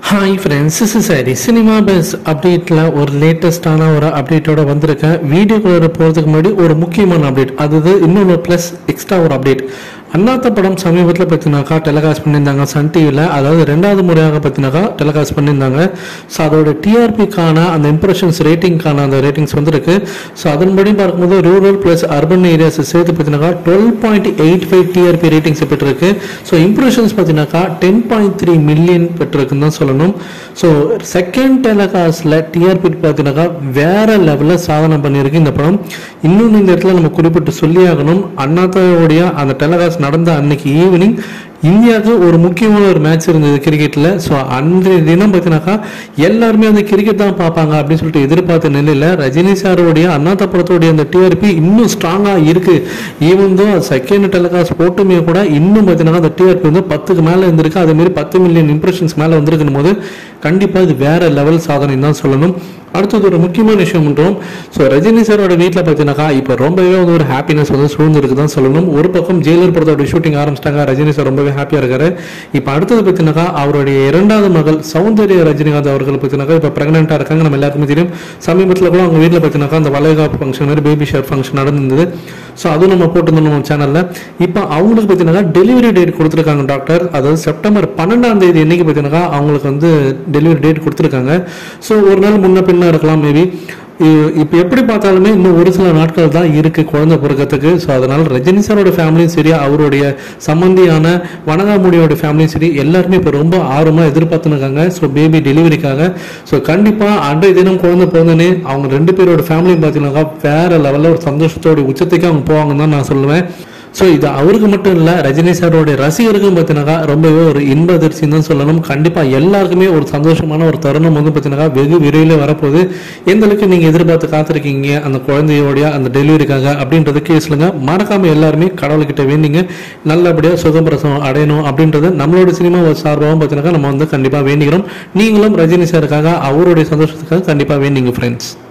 hi friends is சரி cinema பெஸ் அப்டேட்டில் ஒரு லேட்டஸ்டான ஒரு அப்டேட்டோட வந்திருக்கேன் வீடியோக்குள்ள போகிறதுக்கு முன்னாடி ஒரு முக்கியமான அப்டேட் அது இன்னொன்று ப்ளஸ் எக்ஸ்ட்ரா ஒரு அப்டேட் அண்ணாத்த படம் சமீபத்தில் பார்த்தினாக்கா டெலிகாஸ்ட் பண்ணியிருந்தாங்க சன் டிவியில் அதாவது ரெண்டாவது முறையாக பார்த்தினாக்கா டெலிகாஸ்ட் பண்ணியிருந்தாங்க ஸோ அதோட டிஆர்பிக்கான அந்த இம்ப்ரெஷன்ஸ் ரேட்டிங்க்கான அந்த ரேட்டிங்ஸ் வந்திருக்கு ஸோ அதன்படி பார்க்கும்போது ரூரல் ப்ளஸ் அர்பன் ஏரியாஸ் சேர்த்து பார்த்தினாக்கா twelve point eight five TRP ratings பெற்றிருக்கு ஸோ இம்ப்ரெஷன்ஸ் பார்த்தினாக்கா டென் பாயிண்ட் த்ரீ மில்லியன் பெற்றிருக்குன்னு தான் சொல்லணும் ஸோ செகண்ட் டெலிகாஸ்டில் டிஆர்பி பார்த்தீங்கன்னாக்கா வேற லெவலில் சாதனை பண்ணியிருக்கு இந்த படம் இன்னொன்று இந்த இடத்துல நம்ம குறிப்பிட்டு சொல்லி ஆகணும் அண்ணாத்தாவுடைய அந்த டெலிகாஸ்ட் நடந்த அன்னைக்கு ஈவினிங் இந்தியாவுக்கு ஒரு முக்கியமான ஒரு மேட்ச் இருந்தது கிரிக்கெட்டில் ஸோ அன்றைய தினம் பார்த்தீங்கன்னாக்கா எல்லாருமே அந்த கிரிக்கெட் தான் பார்ப்பாங்க அப்படின்னு சொல்லிட்டு எதிர்பார்த்த நிலையில் ரஜினி சாரோடைய அண்ணாத்த படத்தோடைய அந்த டிஆர்பி இன்னும் ஸ்ட்ராங்காக இருக்கு ஈவன் தோ செகண்ட் டெலிகாஸ்ட் போட்டுமே கூட இன்னும் பார்த்தீங்கன்னா அந்த டிஆர்பி வந்து பத்துக்கு மேலே இருந்திருக்கு அதே மாதிரி பத்து மில்லியன் இம்ப்ரெஷன்ஸ் மேலே வந்திருக்கும் போது கண்டிப்பாக இது வேற லெவல் சாதனை தான் சொல்லணும் அடுத்தது ஒரு முக்கியமான விஷயம் என்றும் ஸோ ரஜினி சாரோட வீட்டில் பார்த்தீங்கன்னாக்கா இப்போ ரொம்பவே வந்து ஒரு ஹாப்பினஸ் வந்து சூழ்ந்திருக்கு தான் சொல்லணும் ஒரு பக்கம் ஜெயிலர் படத்தோட ஷூட்டிங் ஆரம்பிச்சிட்டாங்க ரஜினி சார் ரொம்பவே ஹாப்பியாக இருக்காரு இப்போ அடுத்தது பார்த்தீங்கன்னாக்கா அவருடைய இரண்டாவது மகள் சௌந்தர்ய ரஜினிகாந்த் அவர்கள் பார்த்தீங்கன்னாக்கா இப்போ ப்ரெக்னெண்ட்டாக இருக்காங்க நம்ம எல்லாருக்குமே தெரியும் சமீபத்தில் கூட அவங்க வீட்டில் பார்த்தீங்கன்னாக்கா அந்த வளைகாப்பு ஃபங்க்ஷன் மாதிரி பேபி ஷேர் ஃபங்க்ஷன் நடந்தது ஸோ அதுவும் நம்ம போட்டிருந்தோம் நம்ம சேனலில் இப்போ அவங்களுக்கு பார்த்தீங்கன்னா டெலிவரி டேட் கொடுத்துருக்காங்க டாக்டர் அதாவது செப்டம்பர் பன்னெண்டாம் தேதி என்னைக்கு பார்த்தீங்கன்னா அவங்களுக்கு வந்து டெலிவரி டேட் கொடுத்துருக்காங்க ஸோ ஒரு நாள் முன்ன பின்ன இருக்கலாம் மேபி இப்போ எப்படி பார்த்தாலுமே இன்னும் ஒரு சில நாட்கள் தான் இருக்கு குழந்தை பிறக்கிறதுக்கு ஸோ அதனால ரஜினி சாரோட ஃபேமிலியும் சரி அவருடைய சம்பந்தியான வனகாமுடியோட ஃபேமிலியும் சரி எல்லாருமே இப்போ ரொம்ப ஆர்வமாக எதிர்பார்த்துருக்காங்க ஸோ பேபி டெலிவரிக்காக ஸோ கண்டிப்பாக அன்றைய தினம் குழந்தை பிறந்தனே அவங்க ரெண்டு பேரோட ஃபேமிலியும் பார்த்தீங்கன்னாக்கா வேற லெவலில் ஒரு சந்தோஷத்தோட உச்சத்துக்கு அவங்க போவாங்கன்னு தான் நான் சொல்லுவேன் ஸோ இது அவருக்கு மட்டும் இல்லை ரஜினி சாரோடைய ரசிகருக்கும் பார்த்தீங்கன்னாக்கா ரொம்பவே ஒரு இன்ப அதிர்ச்சின்னு தான் சொல்லணும் கண்டிப்பாக எல்லாருக்குமே ஒரு சந்தோஷமான ஒரு தருணம் வந்து பார்த்தீங்கன்னாக்கா வெகு விரைவில் வரப்போகுது எந்த அளவுக்கு நீங்கள் எதிர்பார்த்து காத்திருக்கீங்க அந்த குழந்தையோடைய அந்த டெலிவரிக்காக அப்படின்றத கேஸ்லுங்க மறக்காமல் எல்லாருமே கடவுள்கிட்ட வேண்டிங்க நல்லபடியாக சுகப்பிரசவம் அடையணும் அப்படின்றது நம்மளோட சினிமா சார்பாகவும் பார்த்தீங்கன்னாக்கா நம்ம வந்து கண்டிப்பாக வேண்டிக்கிறோம் நீங்களும் ரஜினி சாருக்காக அவருடைய சந்தோஷத்துக்காக கண்டிப்பாக வேண்டிங்க ஃப்ரெண்ட்ஸ்